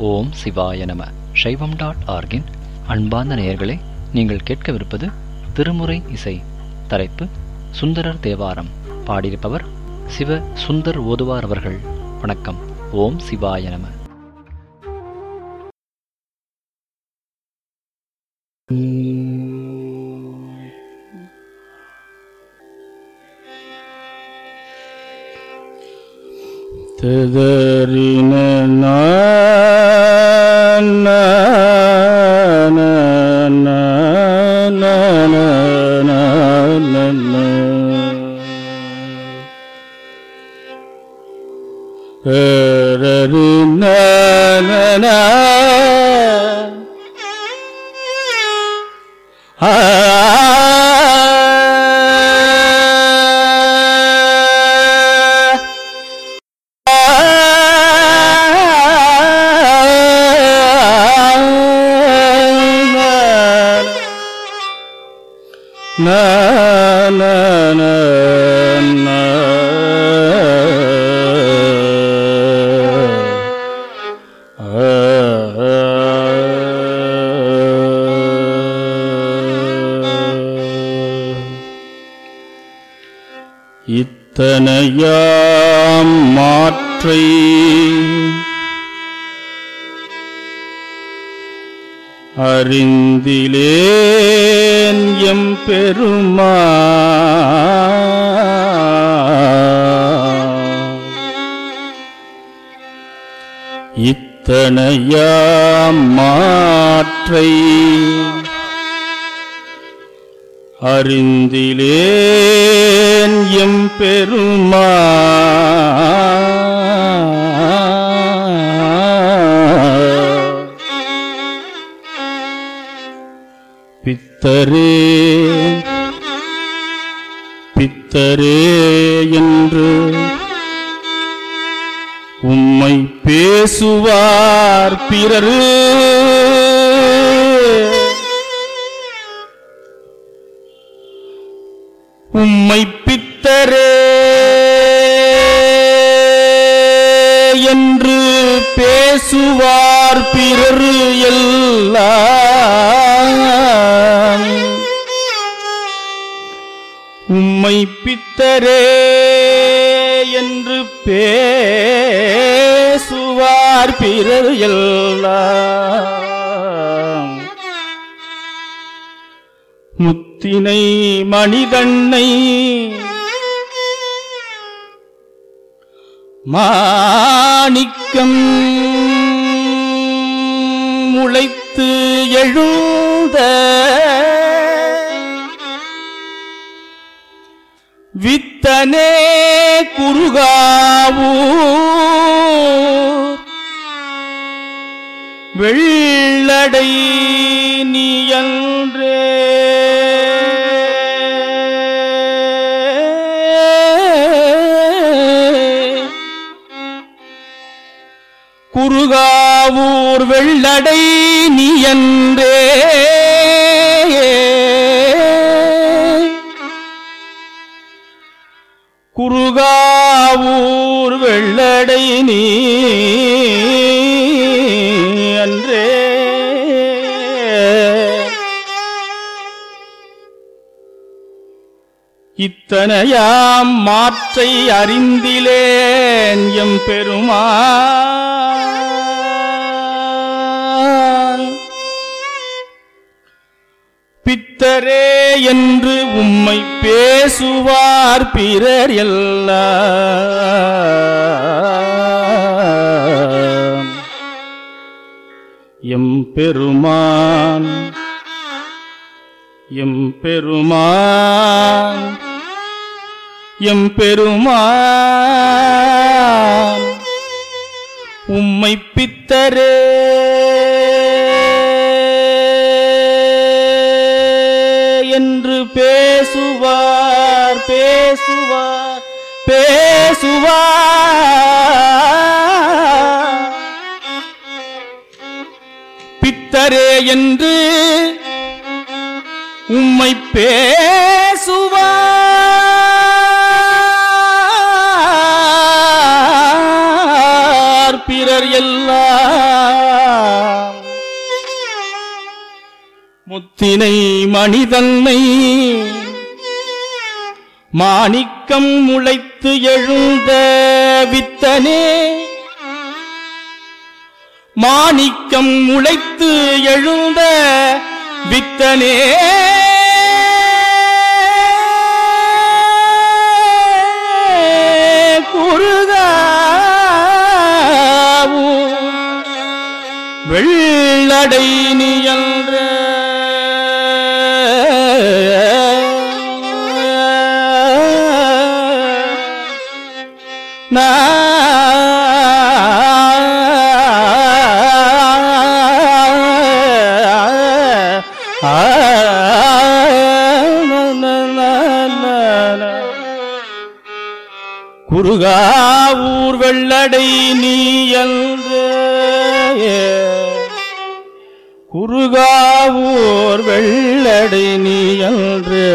ஓம் சிவாய நம சைவம் டாட் ஆர்கின் அன்பார்ந்த நேயர்களே நீங்கள் கேட்கவிருப்பது திருமுறை இசை தலைப்பு சுந்தரர் தேவாரம் பாடியிருப்பவர் சிவ சுந்தர் ஓதுவார் அவர்கள் வணக்கம் ஓம் சிவாய நம ததறின இத்தனையாம் மாற்றை அறிந்திலேன் எம் பெருமா இத்தனையாம் மாற்றை அறிந்திலேன் எம் பெருமா பித்தரே பித்தரே என்று உம்மை பேசுவார் பிறரு உம்மை பித்தரே என்று பேசுவார் பிறர் எல்லாம் உம்மை பித்தரே என்று பேசுவார் பிறர் எல்லாம் முத்தினை மணிதன்னை மாணிக்கம் முளைத்து எழுந்த வித்தனே குருகாவூ வெள்ளடை நீயன்றே குருகாவூர் வெள்ளடை நீயன்றே குருகாவூர் வெள்ளடை நீ அன்றே இத்தனையாம் மாற்றை அறிந்திலேன் எம் பெருமான் பித்தரே என்று உம்மை பேசுவார் பிறர் எல்லாம் எம் பெருமான் எம் பெருமான் எம் பெருமான் உம்மை பித்தரே என்று பேசுவார் பேசுவார் பேசுவார் பித்தரே என்று உம்மை பேசுவார் பிறர் எல்லாம் தினை மணிதன்னை மாணிக்கம் முளைத்து எழுந்த வித்தனே மாணிக்கம் முளைத்து எழுந்த வித்தனே குருகாவூ வெள்ளடை நீயன்ற குருகாவூர் வெள்ளடை நீ என்று குருகாவூர் வெள்ளடை நீ என்று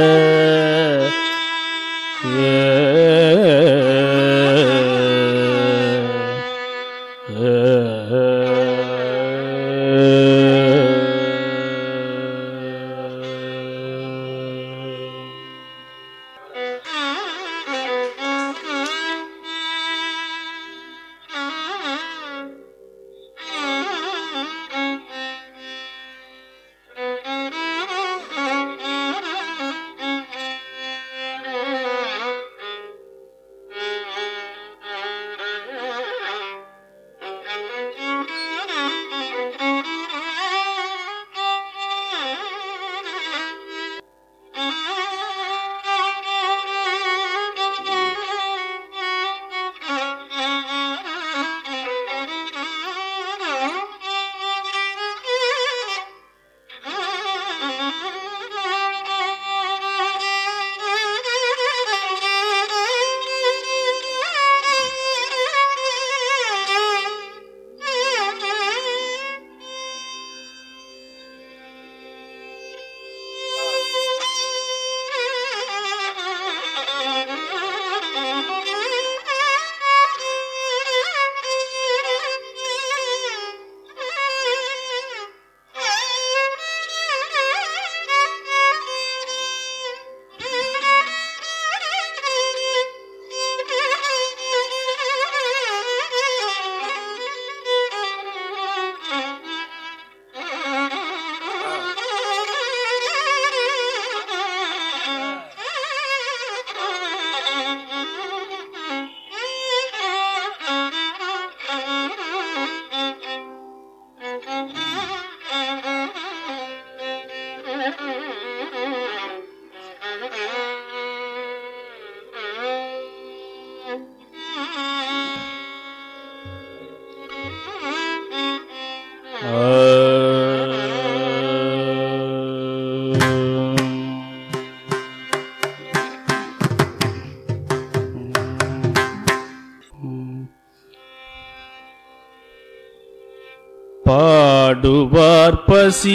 பாடுவார் பசி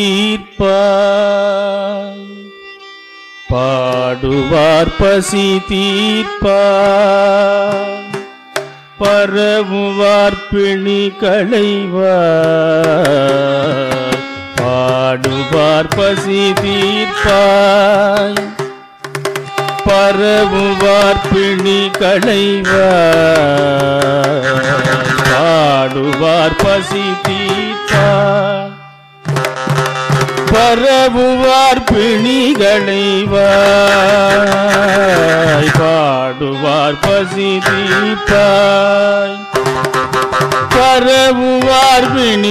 தீர்ப்பார் பாடுவார் பசி தீர்ப்பார் பரவுவார் பிணி களைவார் பாடுவார் பசி தீர்ப்பாய் பரவுவார் பிணி களைவார் பாடுவார் பசி தீர்ப்பார் பரவுவார் பிணிகளைவாய் பாடுவார் பசி தீர்ப்பாய் பரவுவார்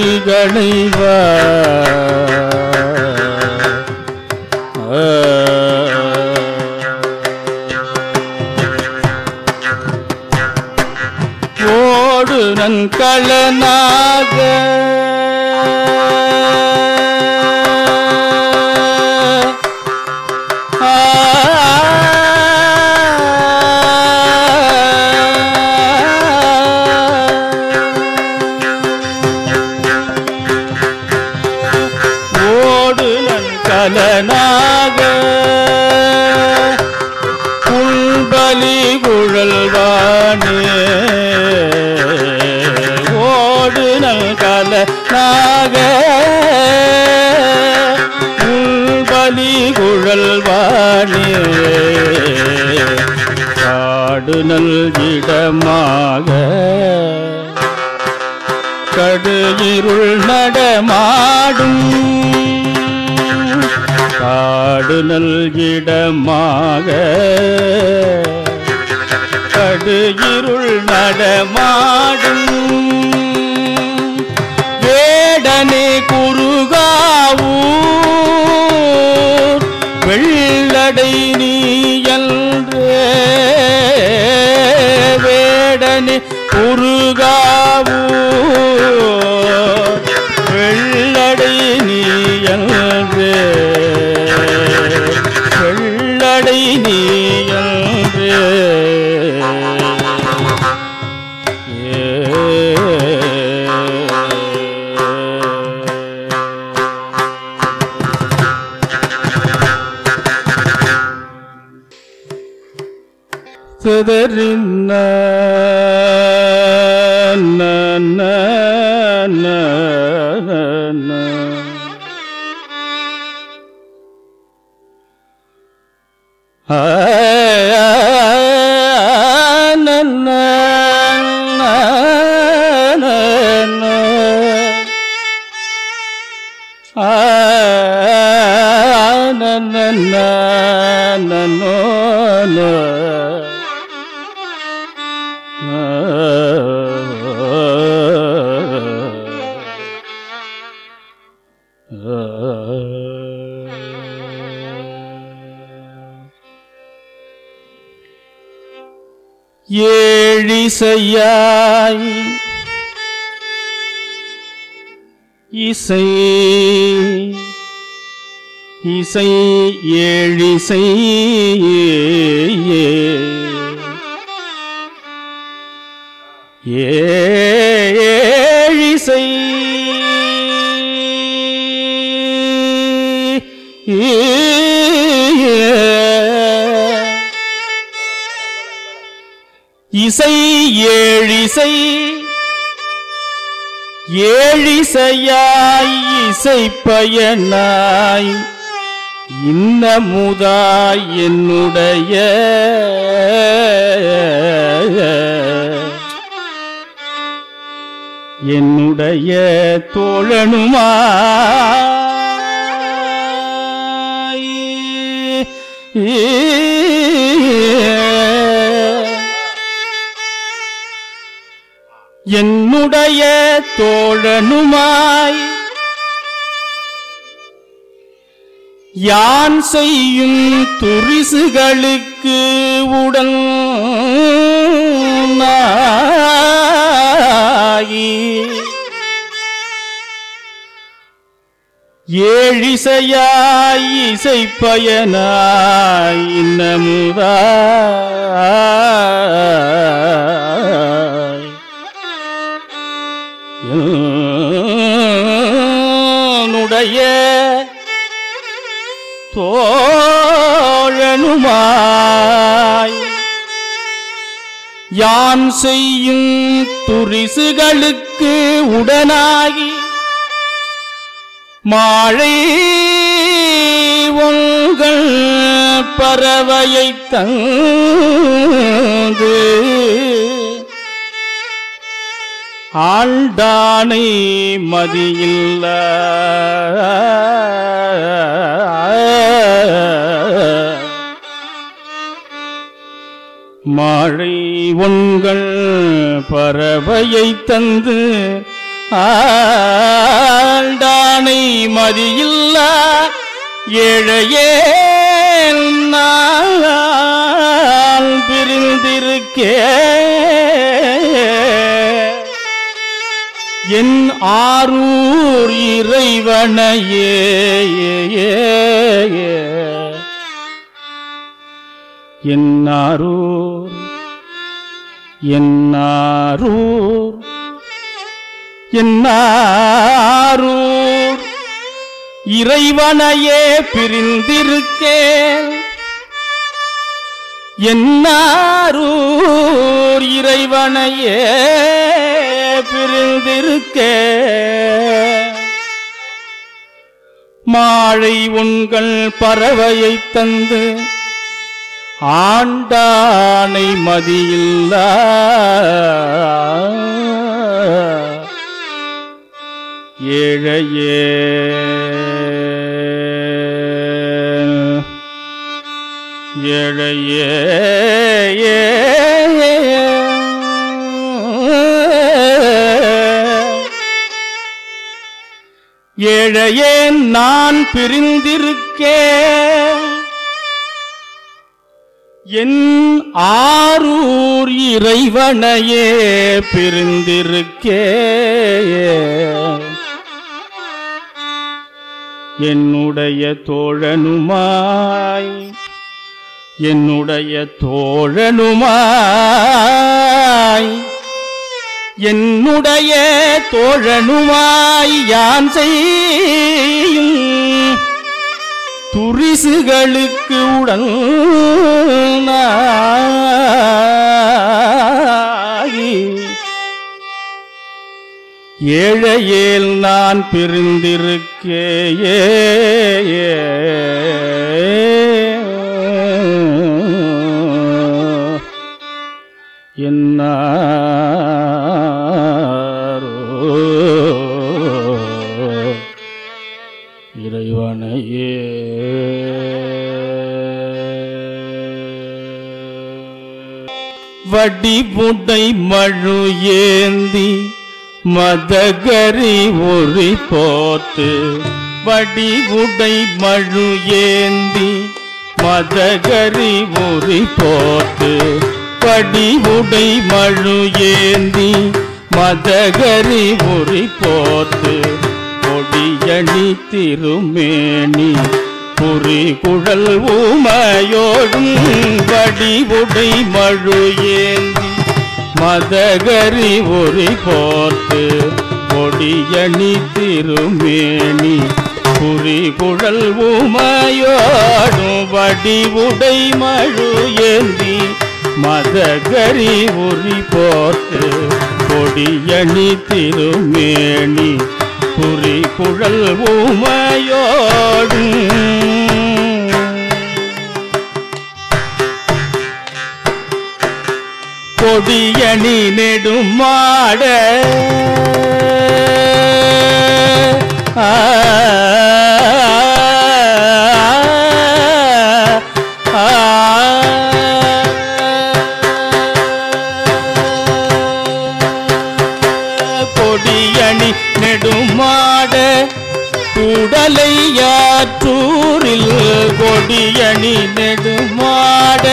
பிணிகளைவாய் ஓடு நன்கலனாக ஓடு நன்கலனாக புல்பலி குழல்வானே ஓடு நல்கல நாக புன்பலி குழல்வானே காடு நல் இடமாக கடு இருள் நடமாடும் காடு நல் இடமாக கடு இருள் நடமாடும் வேடனே குறுகாவூர் வெள்ளடை நீ என்றே வேடனே குறுகாவூர் வெள்ளடை நீ என்றே வெள்ளடை நீ என்றே சிதறின ஏழிசையாய் இசை இசை ஏழிசை ஏழிசை இசை ஏழிசை ஏழிசையாய் இசை பயனாய் இன்னமுதாய் என்னுடைய என்னுடைய தோழனுமாய் என்னுடைய தோழனுமாய் யான் செய்யும் துரிசுகளுக்கு உடன் ஏழிசையாய் இசை பயனாய் இன்னமுதாய் என்னுடைய தோழனுமாய் யான் செய்யும் துரிசுகளுக்கு உடனாகி மாழை உங்கள் பறவையை தந்து ஆண்டானை மதியில்ல மாழை உங்கள் பறவையை தந்து ஆண்டானை மதியில்ல ஏழையே நான் பிரிந்திருக்கே என் ஆரூர் இறைவனையே என்னாரூர் என்னாரூர் என்னாரூர் இறைவனையே பிரிந்திருக்கேன் என்னாரூர் இறைவனையே பிரிந்திருக்க மாழை வாழை உண்கள் பறவையைத் தந்து ஆண்டானை மதியில்லா ஏழையே ஏழையே ஏழையே நான் பிரிந்திருக்கேன் என் ஆரூர் இறைவனையே பிரிந்திருக்கே என்னுடைய தோழனுமாய் என்னுடைய தோழனுமாய் என்னுடைய தோழனுமாய் யான் செய்யும் துரிசுகளுக்கு உடன் ஏழையேல் நான் பிரிந்திருக்கே என்னாரோ இறைவனையே வடிவுடை மழு ஏந்தி மதகரி ஒரி போத்து வடிவுடை மழு ஏந்தி மதகரி ஒரி போத்து வடிவுடை மழு ஏந்தி மதகரி ஒரி போத்து கொடியணி திருமேனி புரி குழல் ஊமையோடும் வடிவுடை மழு ஏந்தி மதகரி ஒரி போர்த்து கொடியணி திருமேனி புரி குழல் ஊமையோடும் வடிவுடை மழு ஏந்தி மதகரி உரி போர்த்து கொடியணி திருமேனி புரி குழல் ஊமையோடும் கொடியணி நெடுமாட ஆ, ஆ, கொடியணி நெடுமாட கூடலையாற்றூரில் கொடியணி நெடுமாட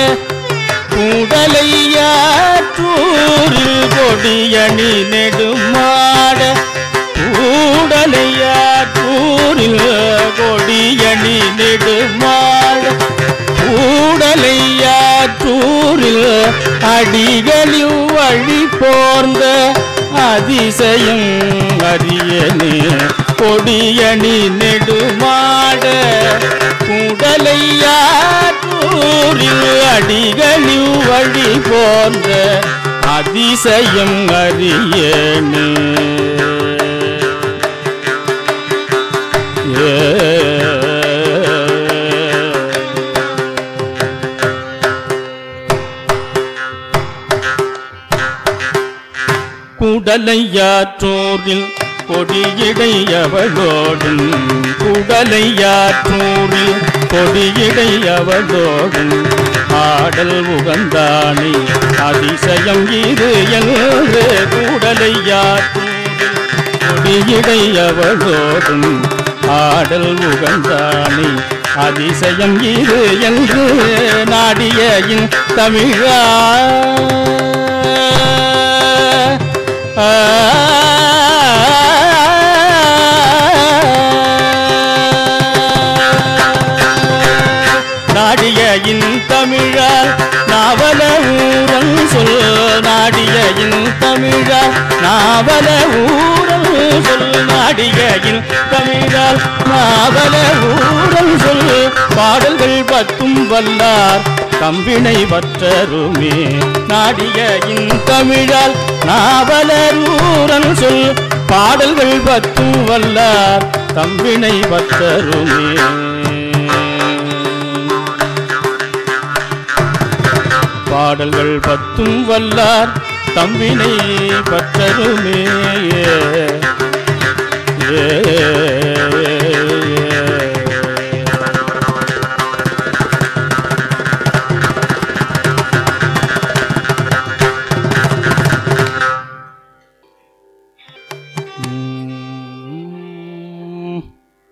கூடலையாற்றூரில் கொடியணி நெடுமாட கூடலையாற்றூரில் கொடியணி நெடுமாட கூடலையாற்றூரில் அடிகளில் வழி போர்ந்த அதிசயம் அறியனே கொடியணி நெடுமாட கூடலையாற்றூரில் அடிகளில் வழி போர்ந்த அதிசயம் அறியனே ஏ குடலையாற்றூரில் கொடியிடையவளோடும் குடலையாற்றூரில் கொடியிடையவளோடும் ஆடல் உகந்தானே அதிசயம் இது என்று குடலையாற்றூரில் கொடியிடையவளோடும் ஆடல் உகந்தானே அதிசயம் இது என்று நாடியின் தமிழா நாடியின் தமிழால் நாவல ஊரல் சொல் நாடியின் தமிழால் நாவல ஊரல் சொல் நாடியின் தமிழால் நாவல ஊரல் சொல் பாடல்கள் பத்தும் வல்லார் கம்பினை வற்றருமே நாடியின் தமிழால் நாவலர் ஊரல் சொல் பாடல்கள் பத்தும் வல்லார் தம்பினை பத்தருமே பாடல்கள் பத்தும் வல்லார் தம்பினை பற்றருமே ஏ, உம்.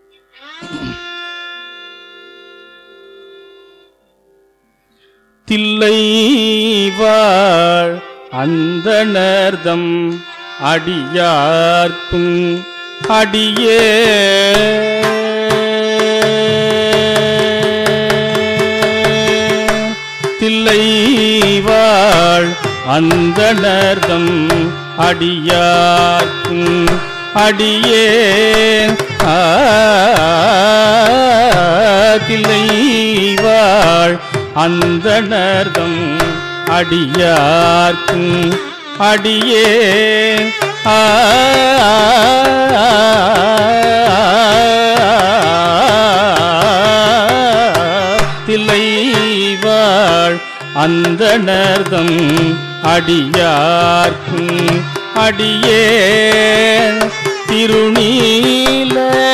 தில்லை வாழ் அந்த நர்தம் அடியார்க்கும் அடியே தில்லை வாழ் அந்த நர்தம் அடியார்க்கும் அடியே ஆ, தில்லை வாழ் அந்த நர்தம் அடியார்க்கும் அடியே ஆ, தில்லை வாழ் அந்த நர்தம் அடியார்க்கும் அடியே திருநீல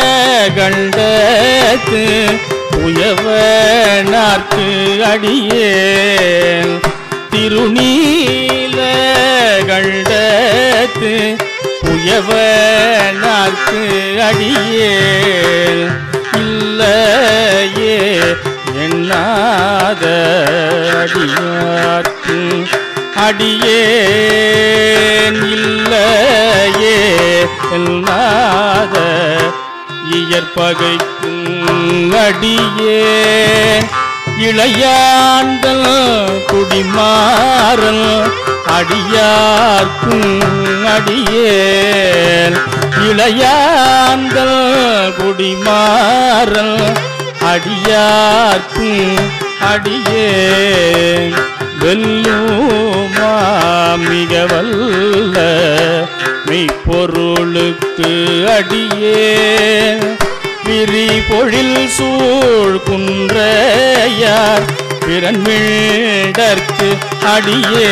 கண்டத்து உயவனார்க்கு அடியேன் திருநீல கண்டத்து உயவனார்க்கு அடியேன் இல்லையே எண்ணாத அடியார்க்கு அடியேன் இல்லையே எண்ணாத இயற்பகைக்கும் அடியேன் இளையாண்டல் குடிமாறல் அடியார்க்கும் அடியேன் இளையாண்டல் குடிமாறல் அடியார்க்கும் அடியேன் வெல்லுமா மிக வல்ல மெய்ப்பொருளுக்கு அடியேன் விரி பொழில் சூழ் குன்றையார் பிறன்மீடற்கு அடியே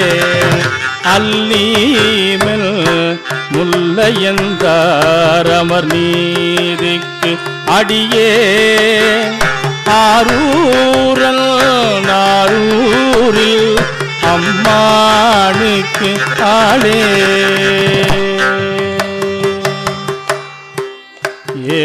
அல்லீமெல் முல்லையந்தார் அமர் நீதிக்கு அடியே ஆரூரல் நாரூரில் அம்மானுக்கு ஆளே ஏ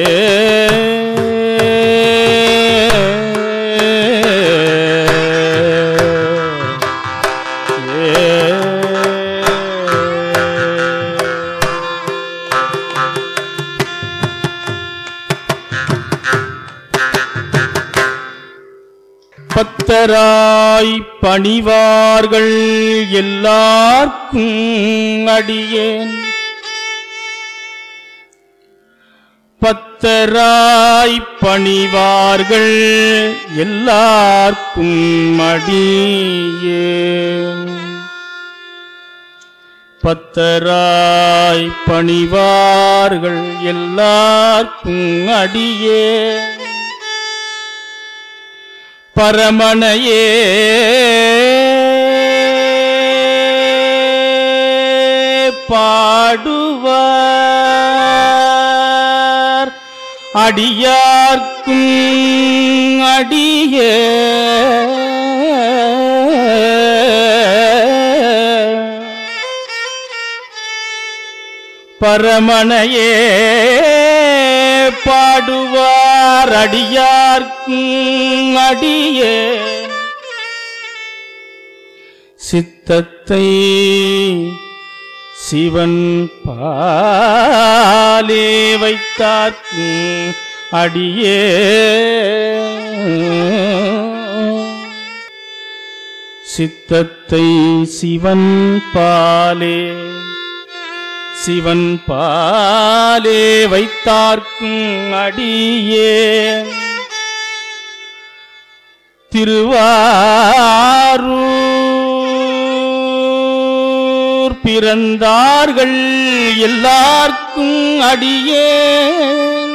பத்தராய் பணிவார்கள் எல்லார்க்கும் அடியேன் பத்தராய் பணிவார்கள் எல்லார்க்கும் அடியேன் பத்தராய் பணிவார்கள் எல்லார்க்கும் அடியேன் பரமனையே பாடுவார் அடியார்க்கும் அடியே பரமனையே பாடுவார் அடியார்க்கும் அடியே சித்தத்தை சிவன் பாலே வைத்தார்க்கும் அடியே சித்தத்தை சிவன் பாலே சிவன் பாலே வைத்தார்க்கும் அடியே திருவாரூர் பிறந்தார்கள் எல்லார்க்கும் அடியேன்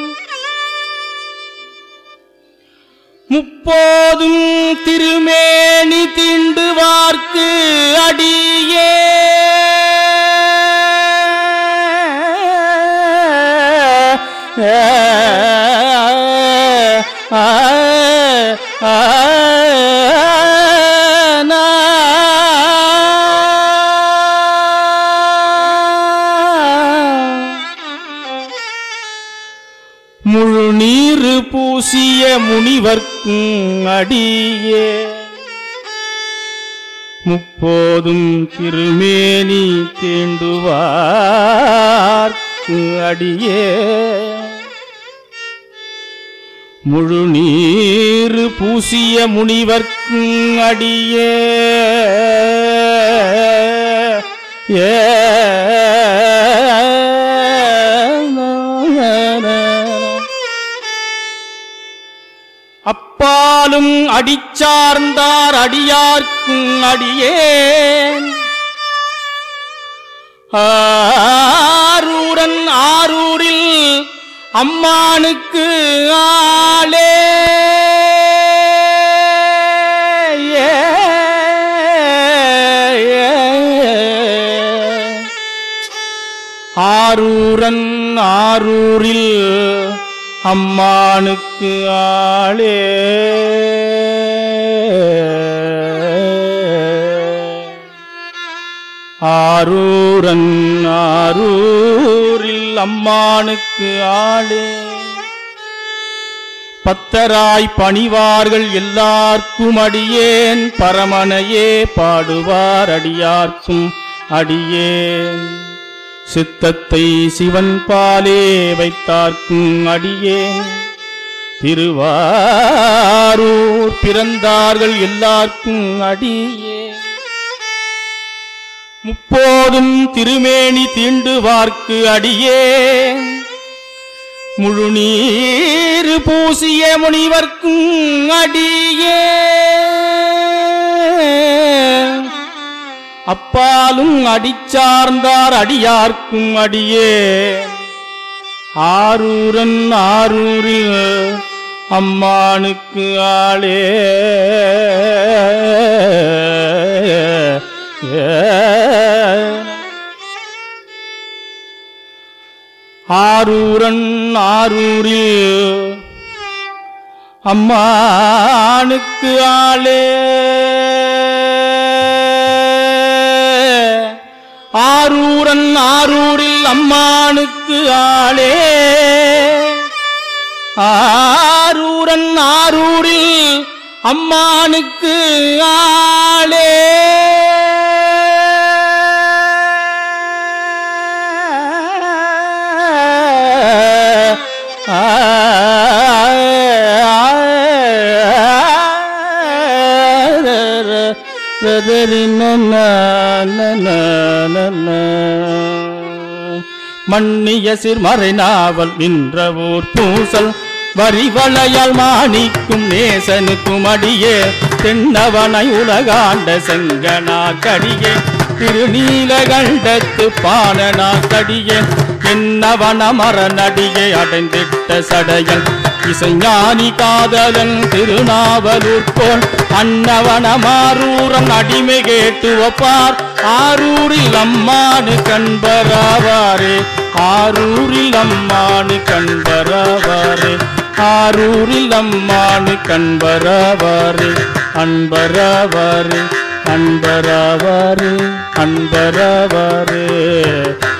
முப்போதும் திருமேனி திண்டுவார்க்கு அடியே முழு நீரு பூசிய முனிவர்க்கும் அடியே முப்போதும் திருமேனி தீண்டுவார்க்கு அடியே முழு நீரு பூசிய முனிவர்க்கும் அடியே ஏ அப்பாலும் அடிச்சார்ந்தார் அடியார்க்கும் அடியேன் ஆரூரன் ஆரூரில் அம்மானுக்கு ஆளே ஏ, ஏ, ஆரூரன் ஆரூரில் அம்மானுக்கு ஆளே ஆரூரன் ஆரூரில் அம்மானுக்கு ஆளே பத்தராய் பணிவார்கள் எல்லார்க்கும் அடியேன் பரமனையே பாடுவார் அடியார்க்கும் அடியேன் சித்தத்தை சிவன் பாலே வைத்தார்க்கும் அடியேன் திருவாரூர் பிறந்தார்கள் எல்லார்க்கும் அடியே முப்போதும் திருமேனி தீண்டுவார்க்கு அடியே முழுநீர் பூசிய முனிவர்க்கும் அடியே அப்பாலும் அடிச்சார்ந்தார் அடியார்க்கும் அடியே ஆரூரன் ஆரூரில் அம்மானுக்கு ஆளே ஆரூரன் ஆரூரில் அம்மானுக்கு ஆளே ஆரூரன் ஆரூரில் அம்மானுக்கு ஆளே ஆரூரன் ஆரூரில் அம்மானுக்கு ஆளே மன்னிய சிறுமறை நாவல் நின்ற ஊர் பூசல் வரிவளையால் மாணிக்கும் நேசனுக்கும் அடியே தென்னவனை உலகாண்ட செங்கனா கடியே திருநீலகண்டத்து பானனா கடியே என்னவன மரநடியே அடைந்திட்ட சடையன் இசைஞானி காதலன் திருநாவலூர் போல் அன்னவன மாரூரன் அடிமை கேட்டு ஒப்பார் ஆரூரில் அம்மானு கண்பராவாரே ஆரூரில் அம்மானு கண்பராவாரே ஆரூரில் அம்மானு கண்பராவாரே அன்பராவாரே அன்பராவாரே அன்பராவாரே